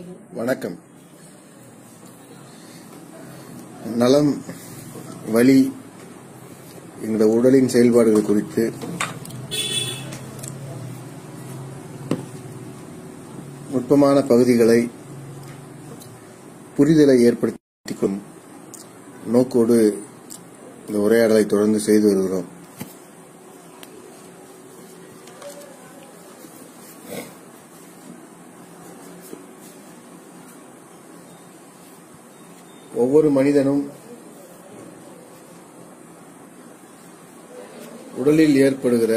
வணக்கம் நலம் வலி என்ற உடலின் செயல்பாடுகள் குறித்து நுட்பமான பகுதிகளை புரிதலை ஏற்படுத்திக்கும் நோக்கோடு இந்த உரையாடலை தொடர்ந்து செய்து வருகிறோம் ஒவ்வொரு மனிதனும் உடலில் ஏற்படுகிற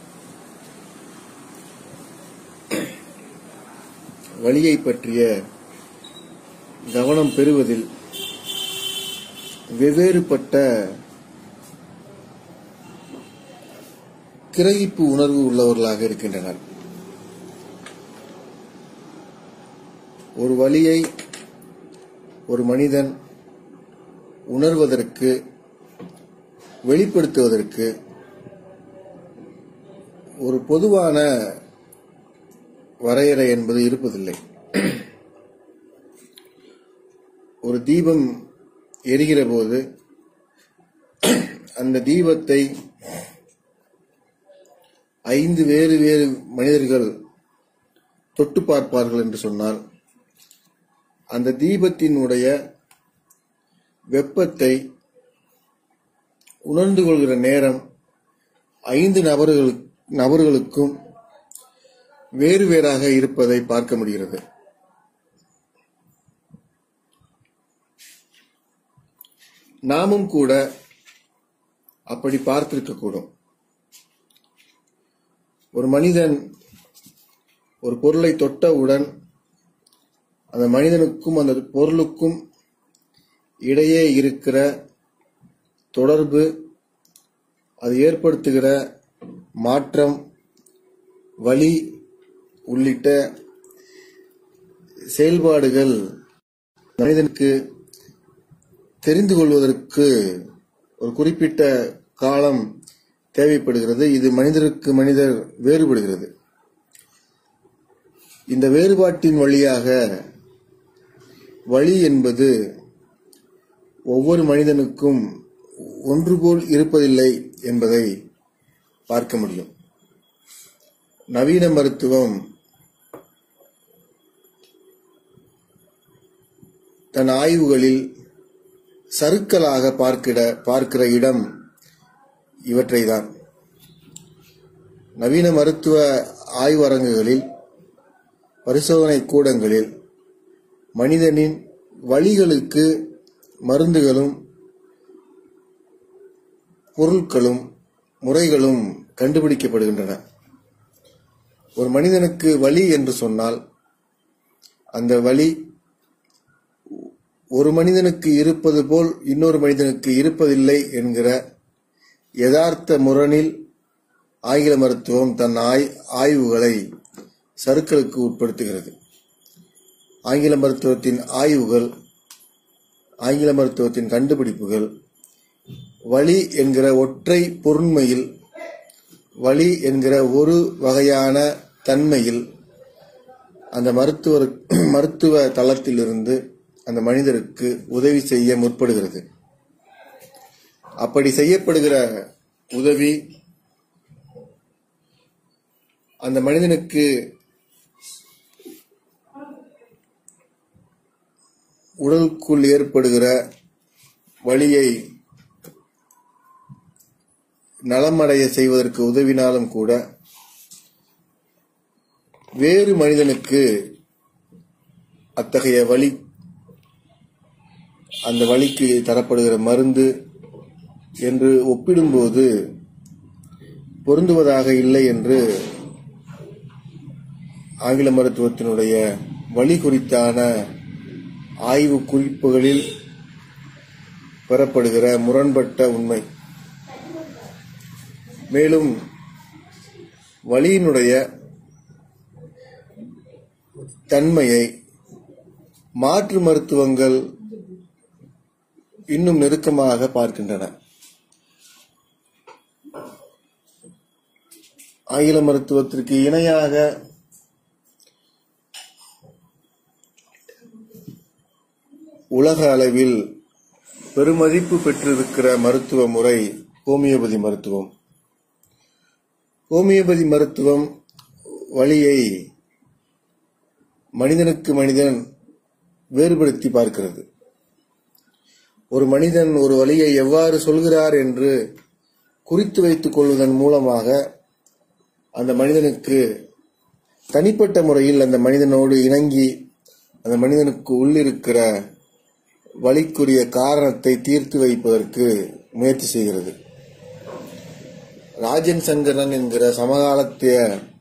வலியை பற்றிய கவனம் பெறுவதில் வெவ்வேறுபட்ட கிரகிப்பு உணர்வு உள்ளவர்களாக இருக்கின்றனர் ஒரு வலியை ஒரு மனிதன் உணர்வதற்கு வெளிப்படுத்துவதற்கு ஒரு பொதுவான வரையறை என்பது இருப்பதில்லை ஒரு தீபம் எரிகிற போது அந்த தீபத்தை ஐந்து வேறு வேறு மனிதர்கள் தொட்டு பார்ப்பார்கள் என்று சொன்னால் அந்த தீபத்தினுடைய வெப்பத்தை உணர்ந்து கொள்கிற நேரம் ஐந்து நபர்கள் நபர்களுக்கும் வேறு வேறாக இருப்பதை பார்க்க முடிகிறது நாமும் கூட அப்படி பார்த்திருக்க கூடும் ஒரு மனிதன் ஒரு பொருளை தொட்டவுடன் அந்த மனிதனுக்கும் அந்த பொருளுக்கும் இடையே இருக்கிற தொடர்பு அது ஏற்படுத்துகிற மாற்றம் வலி உள்ளிட்ட செயல்பாடுகள் மனிதனுக்கு தெரிந்து கொள்வதற்கு ஒரு குறிப்பிட்ட காலம் தேவைப்படுகிறது இது மனிதருக்கு மனிதர் வேறுபடுகிறது இந்த வேறுபாட்டின் வழியாக வழி என்பது ஒவ்வொரு மனிதனுக்கும் ஒன்று போல் இருப்பதில்லை என்பதை பார்க்க முடியும் நவீன மருத்துவம் தன் ஆய்வுகளில் சறுக்கலாக பார்க்கிட பார்க்கிற இடம் இவற்றைதான் நவீன மருத்துவ ஆய்வரங்குகளில் பரிசோதனை கூடங்களில் மனிதனின் வழிகளுக்கு மருந்துகளும் பொருட்களும் முறைகளும் கண்டுபிடிக்கப்படுகின்றன ஒரு மனிதனுக்கு வலி என்று சொன்னால் அந்த வலி ஒரு மனிதனுக்கு இருப்பது போல் இன்னொரு மனிதனுக்கு இருப்பதில்லை என்கிற யதார்த்த முரணில் ஆங்கில மருத்துவம் தன் ஆய் ஆய்வுகளை சறுக்கலுக்கு உட்படுத்துகிறது ஆங்கில மருத்துவத்தின் ஆய்வுகள் ஆங்கில மருத்துவத்தின் கண்டுபிடிப்புகள் வலி என்கிற ஒற்றை பொருண்மையில் வலி என்கிற ஒரு வகையான தன்மையில் அந்த மருத்துவர் மருத்துவ தளத்திலிருந்து அந்த மனிதருக்கு உதவி செய்ய முற்படுகிறது அப்படி செய்யப்படுகிற உதவி அந்த மனிதனுக்கு உடலுக்குள் ஏற்படுகிற வலியை நலமடைய செய்வதற்கு உதவினாலும் கூட வேறு மனிதனுக்கு அத்தகைய வலி அந்த வலிக்கு தரப்படுகிற மருந்து என்று ஒப்பிடும்போது பொருந்துவதாக இல்லை என்று ஆங்கில மருத்துவத்தினுடைய வழி குறித்தான ஆய்வு குறிப்புகளில் பெறப்படுகிற முரண்பட்ட உண்மை மேலும் வலியினுடைய தன்மையை மாற்று மருத்துவங்கள் இன்னும் நெருக்கமாக பார்க்கின்றன ஆங்கில மருத்துவத்திற்கு இணையாக உலக அளவில் பெருமதிப்பு பெற்றிருக்கிற மருத்துவ முறை ஹோமியோபதி மருத்துவம் ஹோமியோபதி மருத்துவம் வழியை மனிதனுக்கு மனிதன் வேறுபடுத்தி பார்க்கிறது ஒரு மனிதன் ஒரு வழியை எவ்வாறு சொல்கிறார் என்று குறித்து வைத்துக் கொள்வதன் மூலமாக அந்த மனிதனுக்கு தனிப்பட்ட முறையில் அந்த மனிதனோடு இணங்கி அந்த மனிதனுக்கு உள்ளிருக்கிற வழிக்குரிய காரணத்தை தீர்த்து வைப்பதற்கு முயற்சி செய்கிறது ராஜன் சங்கரன் என்கிற சமகாலத்திய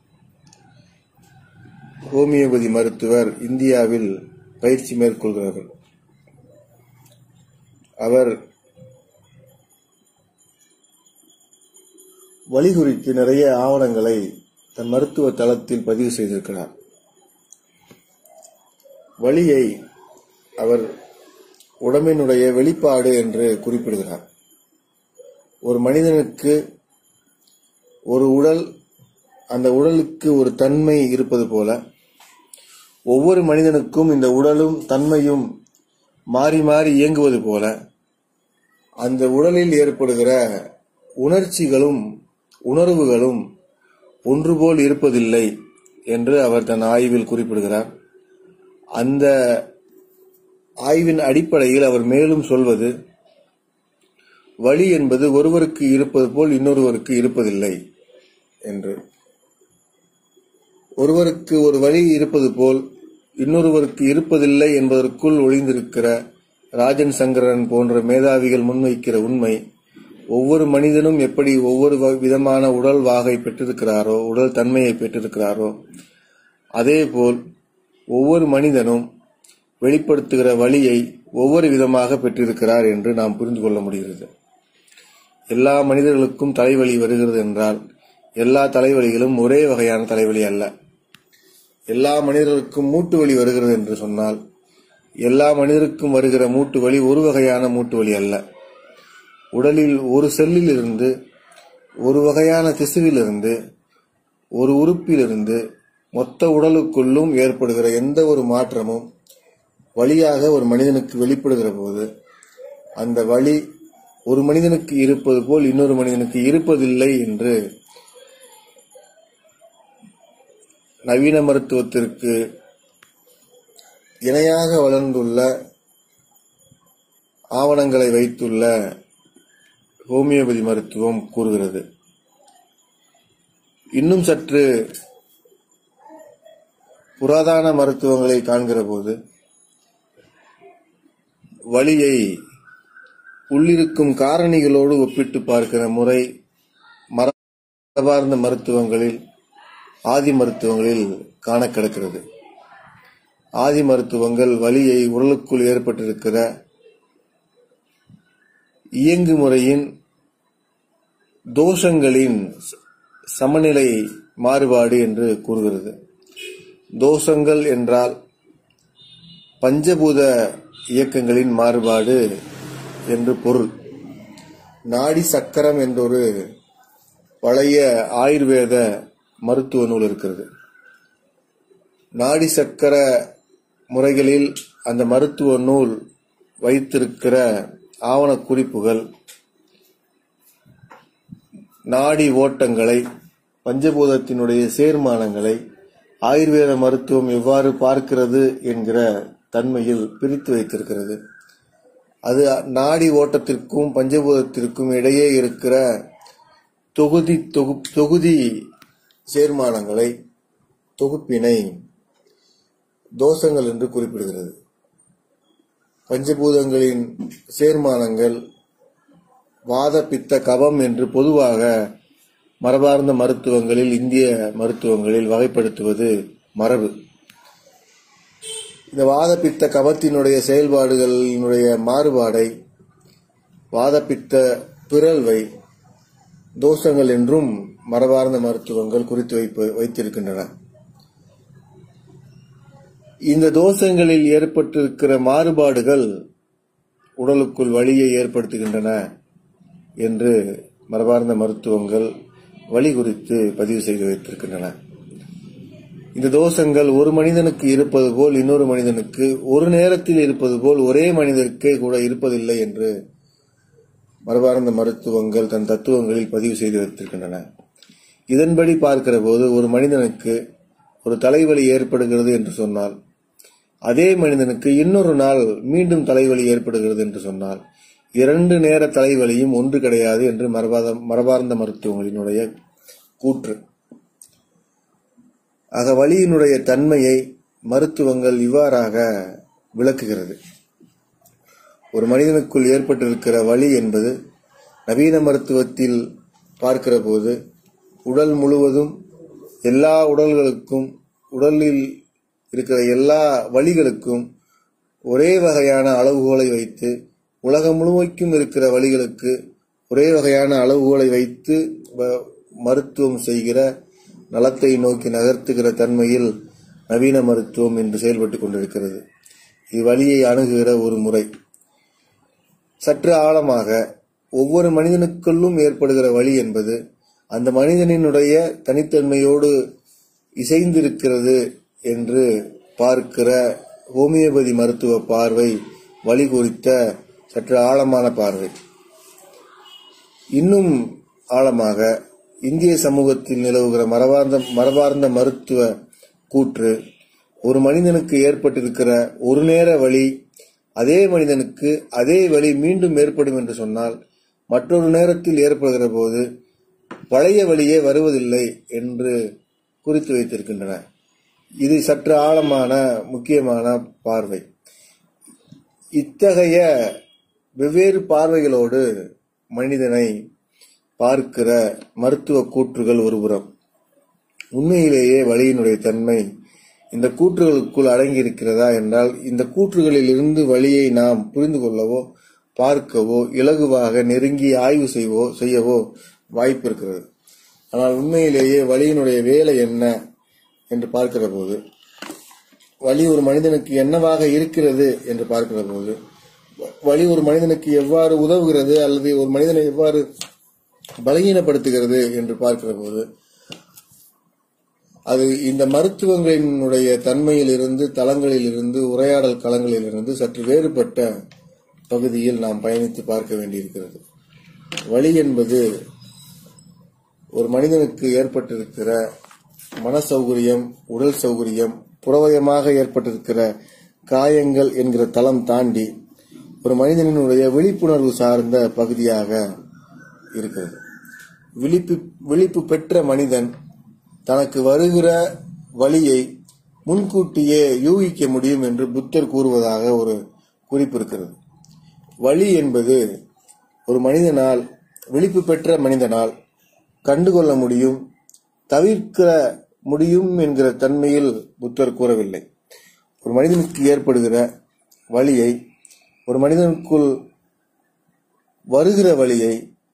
ஹோமியோபதி மருத்துவர் இந்தியாவில் பயிற்சி மேற்கொள்கிறார்கள் அவர் வழி குறித்து நிறைய ஆவணங்களை தன் மருத்துவ தளத்தில் பதிவு செய்திருக்கிறார் வழியை அவர் உடம்பினுடைய வெளிப்பாடு என்று குறிப்பிடுகிறார் ஒரு மனிதனுக்கு ஒரு உடல் அந்த உடலுக்கு ஒரு தன்மை இருப்பது போல ஒவ்வொரு மனிதனுக்கும் இந்த உடலும் தன்மையும் மாறி மாறி இயங்குவது போல அந்த உடலில் ஏற்படுகிற உணர்ச்சிகளும் உணர்வுகளும் ஒன்றுபோல் இருப்பதில்லை என்று அவர் தன் ஆய்வில் குறிப்பிடுகிறார் அந்த ஆய்வின் அடிப்படையில் அவர் மேலும் சொல்வது வழி என்பது ஒருவருக்கு இருப்பது போல் இன்னொருவருக்கு இருப்பதில்லை என்று ஒருவருக்கு ஒரு வழி இருப்பது போல் இன்னொருவருக்கு இருப்பதில்லை என்பதற்குள் ஒளிந்திருக்கிற ராஜன் சங்கரன் போன்ற மேதாவிகள் முன்வைக்கிற உண்மை ஒவ்வொரு மனிதனும் எப்படி ஒவ்வொரு வ- விதமான உடல் வாகை பெற்றிருக்கிறாரோ உடல் தன்மையை பெற்றிருக்கிறாரோ அதேபோல் ஒவ்வொரு மனிதனும் வெளிப்படுத்துகிற வழியை ஒவ்வொரு விதமாக பெற்றிருக்கிறார் என்று நாம் புரிந்து கொள்ள முடிகிறது எல்லா மனிதர்களுக்கும் தலைவலி வருகிறது என்றால் எல்லா தலைவலிகளும் ஒரே வகையான தலைவலி அல்ல எல்லா மனிதர்களுக்கும் மூட்டு வலி வருகிறது என்று சொன்னால் எல்லா மனிதருக்கும் வருகிற மூட்டு வலி ஒரு வகையான மூட்டு வலி அல்ல உடலில் ஒரு செல்லில் இருந்து ஒரு வகையான திசுவிலிருந்து ஒரு உறுப்பிலிருந்து மொத்த உடலுக்குள்ளும் ஏற்படுகிற எந்த ஒரு மாற்றமும் வழியாக ஒரு மனிதனுக்கு வெளிப்படுகிற போது அந்த வழி ஒரு மனிதனுக்கு இருப்பது போல் இன்னொரு மனிதனுக்கு இருப்பதில்லை என்று நவீன மருத்துவத்திற்கு இணையாக வளர்ந்துள்ள ஆவணங்களை வைத்துள்ள ஹோமியோபதி மருத்துவம் கூறுகிறது இன்னும் சற்று புராதன மருத்துவங்களை காண்கிற போது வலியை உள்ளிருக்கும் காரணிகளோடு ஒப்பிட்டு பார்க்கிற முறை மரபார்ந்த மருத்துவங்களில் ஆதி மருத்துவங்களில் காண கிடக்கிறது ஆதி மருத்துவங்கள் வலியை உடலுக்குள் ஏற்பட்டிருக்கிற இயங்கு முறையின் தோஷங்களின் ச- சமநிலை மாறுபாடு என்று கூறுகிறது தோஷங்கள் என்றால் பஞ்சபூத இயக்கங்களின் மாறுபாடு என்று பொருள் நாடி சக்கரம் என்றொரு பழைய ஆயுர்வேத மருத்துவ நூல் இருக்கிறது நாடி சக்கர முறைகளில் அந்த மருத்துவ நூல் வைத்திருக்கிற ஆவணக் குறிப்புகள் நாடி ஓட்டங்களை பஞ்சபூதத்தினுடைய சேர்மானங்களை ஆயுர்வேத மருத்துவம் எவ்வாறு பார்க்கிறது என்கிற தன்மையில் பிரித்து வைத்திருக்கிறது அது நாடி ஓட்டத்திற்கும் பஞ்சபூதத்திற்கும் இடையே இருக்கிற தொகுதி தொகு தொகுதி சேர்மானங்களை தொகுப்பினை தோஷங்கள் என்று குறிப்பிடுகிறது பஞ்சபூதங்களின் சேர்மானங்கள் வாத பித்த கபம் என்று பொதுவாக மரபார்ந்த மருத்துவங்களில் இந்திய மருத்துவங்களில் வகைப்படுத்துவது மரபு இந்த வாத பித்த கபத்தினுடைய செயல்பாடுகளினுடைய மாறுபாடை வாதப்பித்த பிறழ்வை தோஷங்கள் என்றும் மரபார்ந்த மருத்துவங்கள் குறித்து வைப்பு வைத்திருக்கின்றன இந்த தோஷங்களில் ஏற்பட்டிருக்கிற மாறுபாடுகள் உடலுக்குள் வலியை ஏற்படுத்துகின்றன என்று மரபார்ந்த மருத்துவங்கள் வலி குறித்து பதிவு செய்து வைத்திருக்கின்றன இந்த தோஷங்கள் ஒரு மனிதனுக்கு இருப்பது போல் இன்னொரு மனிதனுக்கு ஒரு நேரத்தில் இருப்பது போல் ஒரே மனிதருக்கே கூட இருப்பதில்லை என்று மரபார்ந்த மருத்துவங்கள் தன் தத்துவங்களில் பதிவு செய்து வைத்திருக்கின்றன இதன்படி பார்க்கிற போது ஒரு மனிதனுக்கு ஒரு தலைவலி ஏற்படுகிறது என்று சொன்னால் அதே மனிதனுக்கு இன்னொரு நாள் மீண்டும் தலைவலி ஏற்படுகிறது என்று சொன்னால் இரண்டு நேர தலைவலியும் ஒன்று கிடையாது என்று மரபாத மரபார்ந்த மருத்துவங்களினுடைய கூற்று ஆக வலியினுடைய தன்மையை மருத்துவங்கள் இவ்வாறாக விளக்குகிறது ஒரு மனிதனுக்குள் ஏற்பட்டிருக்கிற வலி என்பது நவீன மருத்துவத்தில் பார்க்கிற போது உடல் முழுவதும் எல்லா உடல்களுக்கும் உடலில் இருக்கிற எல்லா வலிகளுக்கும் ஒரே வகையான அளவுகோலை வைத்து உலகம் முழுமைக்கும் இருக்கிற வலிகளுக்கு ஒரே வகையான அளவுகோலை வைத்து வ- மருத்துவம் செய்கிற நலத்தை நோக்கி நகர்த்துகிற தன்மையில் நவீன மருத்துவம் இன்று செயல்பட்டுக் கொண்டிருக்கிறது இது வலியை அணுகுகிற ஒரு முறை சற்று ஆழமாக ஒவ்வொரு மனிதனுக்குள்ளும் ஏற்படுகிற வலி என்பது அந்த மனிதனினுடைய தனித்தன்மையோடு இசைந்திருக்கிறது என்று பார்க்கிற ஹோமியோபதி மருத்துவ பார்வை வலி குறித்த சற்று ஆழமான பார்வை இன்னும் ஆழமாக இந்திய சமூகத்தில் நிலவுகிற மரபார்ந்த மரபார்ந்த மருத்துவ கூற்று ஒரு மனிதனுக்கு ஏற்பட்டிருக்கிற ஒரு நேர வலி அதே மனிதனுக்கு அதே வலி மீண்டும் ஏற்படும் என்று சொன்னால் மற்றொரு நேரத்தில் ஏற்படுகிற போது பழைய வழியே வருவதில்லை என்று குறித்து வைத்திருக்கின்றன இது சற்று ஆழமான முக்கியமான பார்வை இத்தகைய வெவ்வேறு பார்வைகளோடு மனிதனை பார்க்கிற மருத்துவ கூற்றுகள் ஒருபுறம் உண்மையிலேயே வழியினுடைய தன்மை இந்த கூற்றுகளுக்குள் அடங்கி இருக்கிறதா என்றால் இந்த கூற்றுகளில் இருந்து வழியை நாம் புரிந்து கொள்ளவோ பார்க்கவோ இலகுவாக நெருங்கி ஆய்வு செய்வோ செய்யவோ வாய்ப்பு இருக்கிறது ஆனால் உண்மையிலேயே வழியினுடைய வேலை என்ன என்று பார்க்கிற போது வழி ஒரு மனிதனுக்கு என்னவாக இருக்கிறது என்று பார்க்கிற போது வழி ஒரு மனிதனுக்கு எவ்வாறு உதவுகிறது அல்லது ஒரு மனிதனை எவ்வாறு பலகீனப்படுத்துகிறது என்று பார்க்கிற போது அது இந்த மருத்துவங்களினுடைய தன்மையிலிருந்து தளங்களிலிருந்து உரையாடல் களங்களிலிருந்து சற்று வேறுபட்ட பகுதியில் நாம் பயணித்து பார்க்க வேண்டியிருக்கிறது வழி என்பது ஒரு மனிதனுக்கு ஏற்பட்டிருக்கிற மன சௌகரியம் உடல் சௌகரியம் புறவயமாக ஏற்பட்டிருக்கிற காயங்கள் என்கிற தளம் தாண்டி ஒரு மனிதனுடைய விழிப்புணர்வு சார்ந்த பகுதியாக இருக்கிறது விழிப்பு விழிப்பு பெற்ற மனிதன் தனக்கு வருகிற வழியை முன்கூட்டியே யூகிக்க முடியும் என்று புத்தர் கூறுவதாக ஒரு குறிப்பு இருக்கிறது வழி என்பது ஒரு மனிதனால் விழிப்பு பெற்ற மனிதனால் கண்டுகொள்ள முடியும் தவிர்க்க முடியும் என்கிற தன்மையில் புத்தர் கூறவில்லை ஒரு மனிதனுக்கு ஏற்படுகிற வழியை ஒரு மனிதனுக்குள் வருகிற வழியை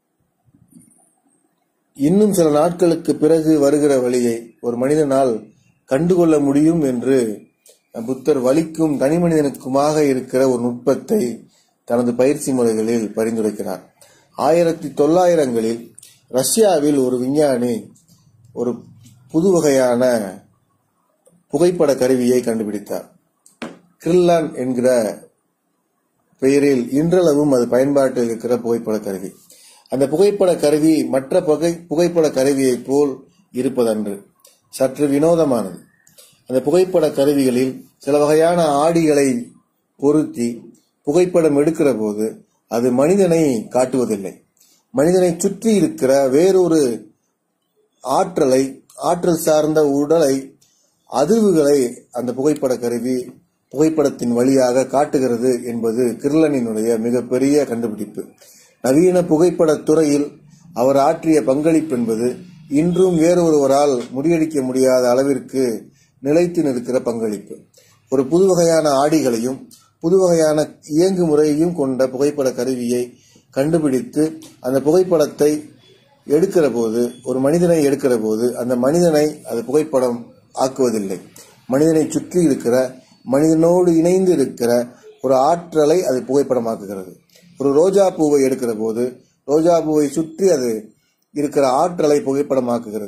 இன்னும் சில நாட்களுக்கு பிறகு வருகிற வழியை ஒரு மனிதனால் கண்டுகொள்ள முடியும் என்று புத்தர் வலிக்கும் தனி மனிதனுக்குமாக இருக்கிற ஒரு நுட்பத்தை தனது பயிற்சி முறைகளில் பரிந்துரைக்கிறார் ஆயிரத்தி தொள்ளாயிரங்களில் ரஷ்யாவில் ஒரு விஞ்ஞானி ஒரு புது வகையான புகைப்பட கருவியை கண்டுபிடித்தார் கிரில்லான் என்கிற பெயரில் இன்றளவும் அது பயன்பாட்டில் இருக்கிற புகைப்பட கருவி அந்த புகைப்பட கருவி மற்ற புகை புகைப்பட கருவியைப் போல் இருப்பதன்று சற்று வினோதமானது அந்த புகைப்பட கருவிகளில் சில வகையான ஆடிகளை பொருத்தி புகைப்படம் எடுக்கிற போது அது மனிதனை காட்டுவதில்லை மனிதனை சுற்றி இருக்கிற வேறொரு ஆற்றலை ஆற்றல் சார்ந்த உடலை அதிர்வுகளை அந்த புகைப்பட கருவி புகைப்படத்தின் வழியாக காட்டுகிறது என்பது கிர்லனினுடைய மிகப்பெரிய கண்டுபிடிப்பு நவீன புகைப்படத் துறையில் அவர் ஆற்றிய பங்களிப்பு என்பது இன்றும் வேறொருவரால் முறியடிக்க முடியாத அளவிற்கு நிலைத்து நிற்கிற பங்களிப்பு ஒரு புது வகையான ஆடிகளையும் புது வகையான இயங்கு முறையையும் கொண்ட புகைப்பட கருவியை கண்டுபிடித்து அந்த புகைப்படத்தை எடுக்கிற போது ஒரு மனிதனை எடுக்கிற போது அந்த மனிதனை அது புகைப்படம் ஆக்குவதில்லை மனிதனை சுற்றி இருக்கிற மனிதனோடு இணைந்து இருக்கிற ஒரு ஆற்றலை அது புகைப்படமாக்குகிறது ஒரு ரோஜா பூவை எடுக்கிற போது ரோஜா பூவை சுற்றி அது இருக்கிற ஆற்றலை புகைப்படமாக்குகிறது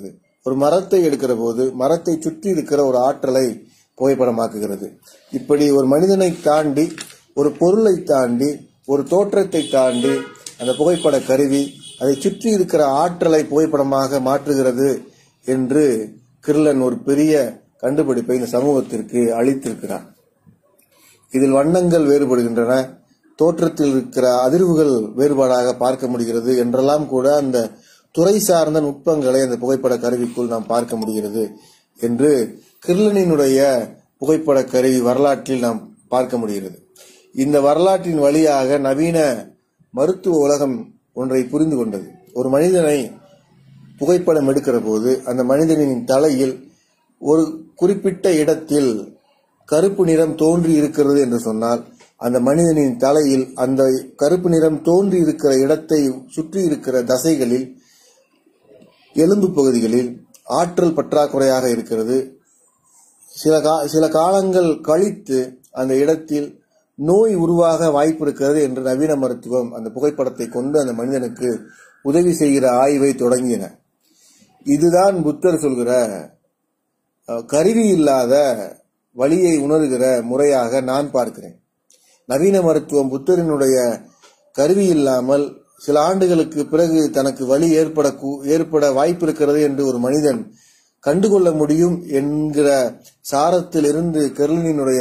ஒரு மரத்தை எடுக்கிற போது மரத்தை சுற்றி இருக்கிற ஒரு ஆற்றலை புகைப்படமாக்குகிறது இப்படி ஒரு மனிதனை தாண்டி ஒரு பொருளை தாண்டி ஒரு தோற்றத்தை தாண்டி அந்த புகைப்பட கருவி அதை சுற்றி இருக்கிற ஆற்றலை புகைப்படமாக மாற்றுகிறது என்று கிர்லன் ஒரு பெரிய கண்டுபிடிப்பை இந்த சமூகத்திற்கு அளித்திருக்கிறார் இதில் வண்ணங்கள் வேறுபடுகின்றன தோற்றத்தில் இருக்கிற அதிர்வுகள் வேறுபாடாக பார்க்க முடிகிறது என்றெல்லாம் கூட அந்த துறை சார்ந்த நுட்பங்களை அந்த புகைப்பட கருவிக்குள் நாம் பார்க்க முடிகிறது என்று கிர்லனினுடைய புகைப்பட கருவி வரலாற்றில் நாம் பார்க்க முடிகிறது இந்த வரலாற்றின் வழியாக நவீன மருத்துவ உலகம் ஒன்றை புரிந்து கொண்டது ஒரு மனிதனை புகைப்படம் எடுக்கிற போது அந்த மனிதனின் தலையில் ஒரு குறிப்பிட்ட இடத்தில் கருப்பு நிறம் தோன்றி இருக்கிறது என்று சொன்னால் அந்த மனிதனின் தலையில் அந்த கருப்பு நிறம் தோன்றி இருக்கிற இடத்தை சுற்றி இருக்கிற தசைகளில் எலும்பு பகுதிகளில் ஆற்றல் பற்றாக்குறையாக இருக்கிறது சில கா சில காலங்கள் கழித்து அந்த இடத்தில் நோய் உருவாக வாய்ப்பு இருக்கிறது என்று நவீன மருத்துவம் அந்த புகைப்படத்தை கொண்டு அந்த மனிதனுக்கு உதவி செய்கிற ஆய்வை தொடங்கின இதுதான் புத்தர் சொல்கிற அஹ், கருவி இல்லாத வழியை உணர்கிற முறையாக நான் பார்க்கிறேன் நவீன மருத்துவம் புத்தரினுடைய கருவி இல்லாமல் சில ஆண்டுகளுக்கு பிறகு தனக்கு வலி ஏற்பட ஏற்பட வாய்ப்பு இருக்கிறது என்று ஒரு மனிதன் கண்டுகொள்ள முடியும் என்கிற சாரத்தில் இருந்து கெர்லினுடைய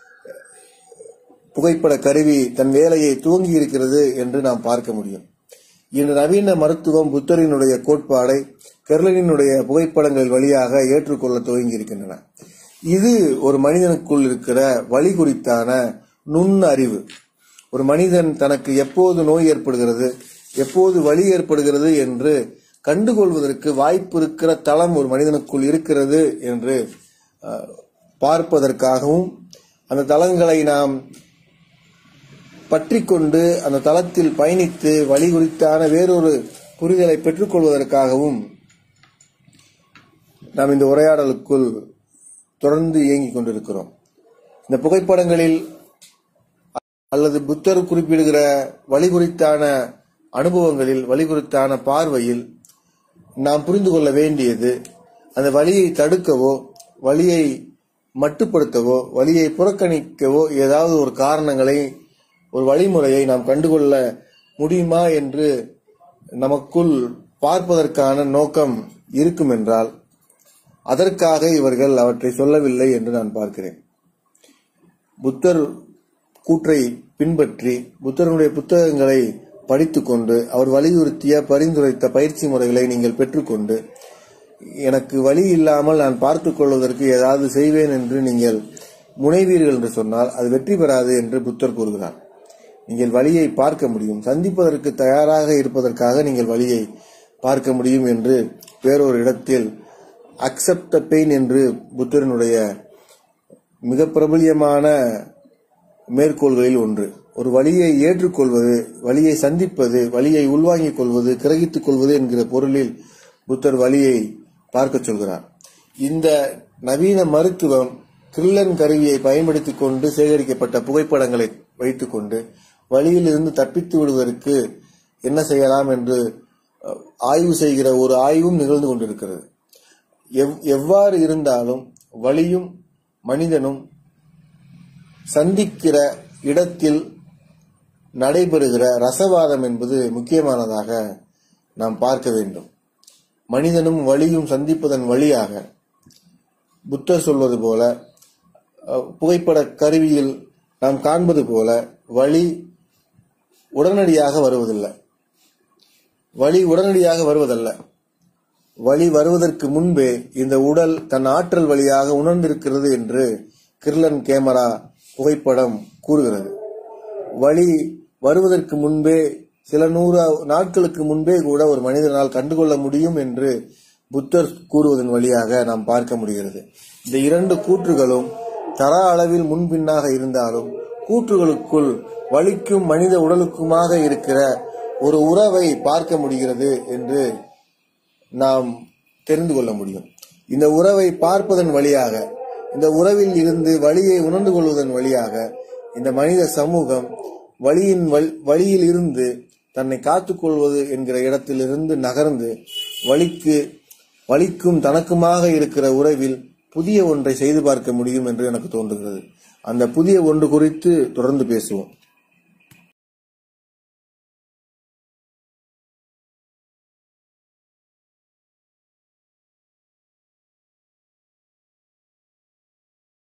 புகைப்பட கருவி தன் வேலையை துவங்கி இருக்கிறது என்று நாம் பார்க்க முடியும் இன்று நவீன மருத்துவம் புத்தரினுடைய கோட்பாடை கெர்லினுடைய புகைப்படங்கள் வழியாக ஏற்றுக்கொள்ள துவங்கி இருக்கின்றன இது ஒரு மனிதனுக்குள் இருக்கிற வழி குறித்தான நுண் அறிவு ஒரு மனிதன் தனக்கு எப்போது நோய் ஏற்படுகிறது எப்போது வலி ஏற்படுகிறது என்று கண்டுகொள்வதற்கு வாய்ப்பு இருக்கிற தளம் ஒரு மனிதனுக்குள் இருக்கிறது என்று அஹ், பார்ப்பதற்காகவும் அந்த தளங்களை நாம் பற்றி கொண்டு அந்த தளத்தில் பயணித்து வழி குறித்தான வேறொரு புரிதலை பெற்றுக்கொள்வதற்காகவும் நாம் இந்த உரையாடலுக்குள் தொடர்ந்து இயங்கிக் கொண்டிருக்கிறோம் இந்த புகைப்படங்களில் அல்லது புத்தர் குறிப்பிடுகிற வழி குறித்தான அனுபவங்களில் வழி குறித்தான பார்வையில் நாம் புரிந்து கொள்ள வேண்டியது அந்த வழியை தடுக்கவோ வழியை மட்டுப்படுத்தவோ வழியை புறக்கணிக்கவோ ஏதாவது ஒரு காரணங்களை ஒரு வழிமுறையை நாம் கண்டுகொள்ள முடியுமா என்று நமக்குள் பார்ப்பதற்கான நோக்கம் இருக்கும் என்றால் அதற்காக இவர்கள் அவற்றை சொல்லவில்லை என்று நான் பார்க்கிறேன் புத்தர் கூற்றை பின்பற்றி புத்தருடைய புத்தகங்களை படித்துக்கொண்டு அவர் வலியுறுத்திய பரிந்துரைத்த பயிற்சி முறைகளை நீங்கள் பெற்றுக்கொண்டு எனக்கு வழி இல்லாமல் நான் பார்த்துக் கொள்வதற்கு ஏதாவது செய்வேன் என்று நீங்கள் முனைவீர்கள் என்று சொன்னால் அது வெற்றி பெறாது என்று புத்தர் கூறுகிறார் நீங்கள் வழியை பார்க்க முடியும் சந்திப்பதற்கு தயாராக இருப்பதற்காக நீங்கள் வழியை பார்க்க முடியும் என்று வேறொரு இடத்தில் அக்செப்ட் த பெயின் என்று புத்தரினுடைய மிக பிரபல்யமான மேற்கோள்களில் ஒன்று ஒரு வழியை ஏற்றுக்கொள்வது வழியை சந்திப்பது வழியை உள்வாங்கிக் கொள்வது கிரகித்துக் கொள்வது என்கிற பொருளில் புத்தர் வழியை பார்க்க சொல்கிறார் இந்த நவீன மருத்துவம் கிரில்லன் கருவியை பயன்படுத்திக் கொண்டு சேகரிக்கப்பட்ட புகைப்படங்களை வைத்துக்கொண்டு வழியிலிருந்து தப்பித்து விடுவதற்கு என்ன செய்யலாம் என்று அஹ், ஆய்வு செய்கிற ஒரு ஆய்வும் நிகழ்ந்து கொண்டிருக்கிறது எவ்- எவ்வாறு இருந்தாலும் வழியும் மனிதனும் சந்திக்கிற இடத்தில் நடைபெறுகிற ரசவாதம் என்பது முக்கியமானதாக நாம் பார்க்க வேண்டும் மனிதனும் வழியும் சந்திப்பதன் வழியாக புத்தர் சொல்வது போல அஹ், புகைப்பட கருவியில் நாம் காண்பது போல வழி உடனடியாக வருவதில்லை வழி உடனடியாக வருவதல்ல வழி வருவதற்கு முன்பே இந்த உடல் தன் ஆற்றல் வழியாக உணர்ந்திருக்கிறது என்று கிர்லன் கேமரா புகைப்படம் கூறுகிறது வழி வருவதற்கு முன்பே சில நூறு நாட்களுக்கு முன்பே கூட ஒரு மனிதனால் கண்டுகொள்ள முடியும் என்று புத்தர் கூறுவதன் வழியாக நாம் பார்க்க முடிகிறது இந்த இரண்டு கூற்றுகளும் தர அளவில் முன்பின்னாக இருந்தாலும் கூற்றுகளுக்குள் வலிக்கும் மனித உடலுக்குமாக இருக்கிற ஒரு உறவை பார்க்க முடிகிறது என்று நாம் தெரிந்து கொள்ள முடியும் இந்த உறவை பார்ப்பதன் வழியாக இந்த உறவில் இருந்து வழியை உணர்ந்து கொள்வதன் வழியாக இந்த மனித சமூகம் வழியின் வழி- வழியில் இருந்து தன்னை காத்துக்கொள்வது என்கிற இடத்திலிருந்து நகர்ந்து வழிக்கு வலிக்கும் தனக்குமாக இருக்கிற உறவில் புதிய ஒன்றை செய்து பார்க்க முடியும் என்று எனக்கு தோன்றுகிறது அந்த புதிய ஒன்று குறித்து தொடர்ந்து பேசுவோம்